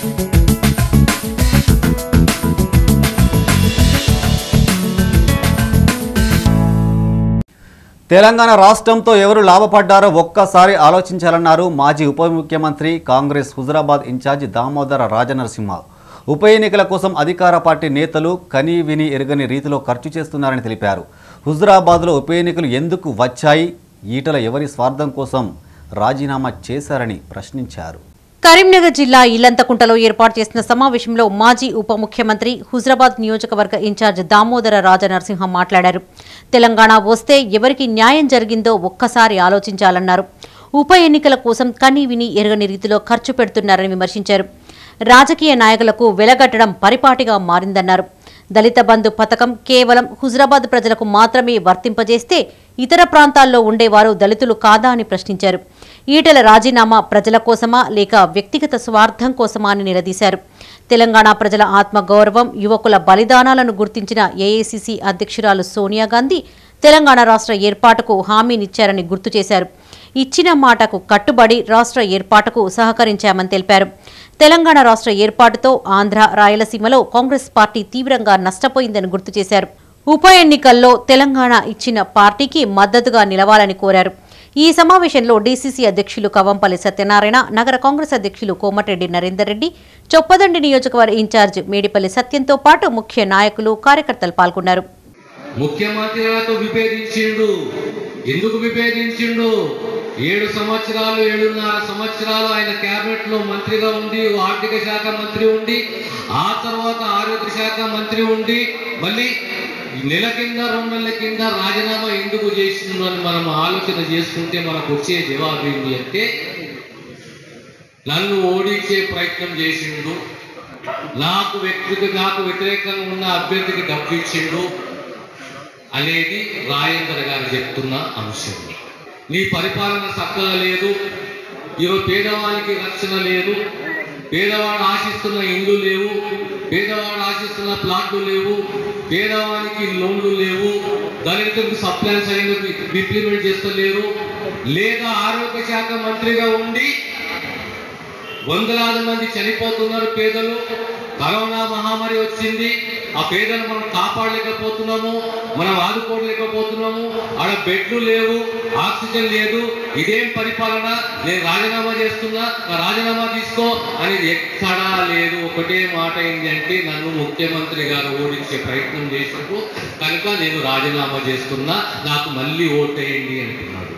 తెలంగాణ రాష్ట్రంతో ఎవరు లాభపడ్డారో ఒక్కసారి ఆలోచించాలన్నారు మాజీ ఉప ముఖ్యమంత్రి కాంగ్రెస్ హుజరాబాద్ ఇన్ఛార్జి దామోదర రాజనరసింహ ఉప ఎన్నికల కోసం అధికార పార్టీ నేతలు కనీ విని ఎరగని రీతిలో ఖర్చు చేస్తున్నారని తెలిపారు హుజరాబాద్లో ఉప ఎన్నికలు ఎందుకు వచ్చాయి ఈటల ఎవరి స్వార్థం కోసం రాజీనామా చేశారని ప్రశ్నించారు కరీంనగర్ జిల్లా ఇల్లంతకుంటలో ఏర్పాటు చేసిన సమావేశంలో మాజీ ఉప ముఖ్యమంత్రి హుజరాబాద్ నియోజకవర్గ ఇన్ఛార్జ్ దామోదర రాజనరసింహ మాట్లాడారు తెలంగాణ వస్తే ఎవరికి న్యాయం జరిగిందో ఒక్కసారి ఆలోచించాలన్నారు ఉప ఎన్నికల కోసం కనీ విని ఎరగని రీతిలో ఖర్చు పెడుతున్నారని విమర్శించారు రాజకీయ నాయకులకు వెలగట్టడం పరిపాటిగా మారిందన్నారు దళిత బంధు పథకం కేవలం హుజరాబాద్ ప్రజలకు మాత్రమే వర్తింపజేస్తే ఇతర ప్రాంతాల్లో ఉండేవారు దళితులు కాదా అని ప్రశ్నించారు ఈటల రాజీనామా ప్రజల కోసమా లేక వ్యక్తిగత స్వార్థం కోసమా అని నిలదీశారు తెలంగాణ ప్రజల ఆత్మగౌరవం యువకుల బలిదానాలను గుర్తించిన ఏఐసిసి అధ్యక్షురాలు సోనియా గాంధీ తెలంగాణ రాష్ట్ర ఏర్పాటుకు హామీనిచ్చారని గుర్తు చేశారు ఇచ్చిన మాటకు కట్టుబడి రాష్ట్ర ఏర్పాటుకు సహకరించామని తెలిపారు తెలంగాణ రాష్ట్ర ఏర్పాటుతో ఆంధ్ర రాయలసీమలో కాంగ్రెస్ పార్టీ తీవ్రంగా నష్టపోయిందని గుర్తు చేశారు ఉప ఎన్నికల్లో తెలంగాణ ఇచ్చిన పార్టీకి మద్దతుగా నిలవాలని కోరారు ఈ సమావేశంలో డీసీసీ అధ్యక్షులు కవంపల్లి సత్యనారాయణ నగర కాంగ్రెస్ అధ్యక్షులు కోమటిరెడ్డి నరేందర్ రెడ్డి చొప్పదండి నియోజకవర్గ ఇన్ఛార్జ్ మేడిపల్లి సత్యంతో పాటు ముఖ్య నాయకులు కార్యకర్తలు పాల్గొన్నారు ముఖ్యమంత్రితో విభేదించిండు ఎందుకు విభేదించిండు ఏడు సంవత్సరాలు ఏడున్నర సంవత్సరాలు ఆయన కేబినెట్ లో మంత్రిగా ఉండి ఆర్థిక శాఖ మంత్రి ఉండి ఆ తర్వాత ఆరోగ్య శాఖ మంత్రి ఉండి మళ్ళీ నెల కింద రెండు నెలల కింద రాజీనామా ఎందుకు చేసిండు అని మనం ఆలోచన చేసుకుంటే మనకు వచ్చే జవాబు ఏంటి అంటే నన్ను ఓడించే ప్రయత్నం చేసిండు నాకు వ్యక్తికి నాకు వ్యతిరేకంగా ఉన్న అభ్యర్థికి డబ్బు ఇచ్చిండు అనేది రాజేందర్ గారు చెప్తున్న అంశం నీ పరిపాలన చక్కగా లేదు ఈరోజు పేదవానికి రక్షణ లేదు పేదవాడు ఆశిస్తున్న ఇండ్లు లేవు పేదవాడు ఆశిస్తున్న ప్లాట్లు లేవు పేదవానికి లోన్లు లేవు దళితులకు సప్లైన్స్ అయినందుకు ఇంప్లిమెంట్ చేస్తలేరు లేదా ఆరోగ్య శాఖ మంత్రిగా ఉండి వందలాది మంది చనిపోతున్నారు పేదలు కరోనా మహమ్మారి వచ్చింది ఆ పేదలు మనం కాపాడలేకపోతున్నాము మనం ఆదుకోలేకపోతున్నాము ఆడ బెడ్లు లేవు ఆక్సిజన్ లేదు ఇదేం పరిపాలన నేను రాజీనామా చేస్తున్నా నా రాజీనామా తీసుకో అనేది ఎక్కడా లేదు ఒకటే మాట ఏంటి అంటే నన్ను ముఖ్యమంత్రి గారు ఓడించే ప్రయత్నం చేసినప్పుడు కనుక నేను రాజీనామా చేస్తున్నా నాకు మళ్ళీ ఓటేయండి అంటున్నాడు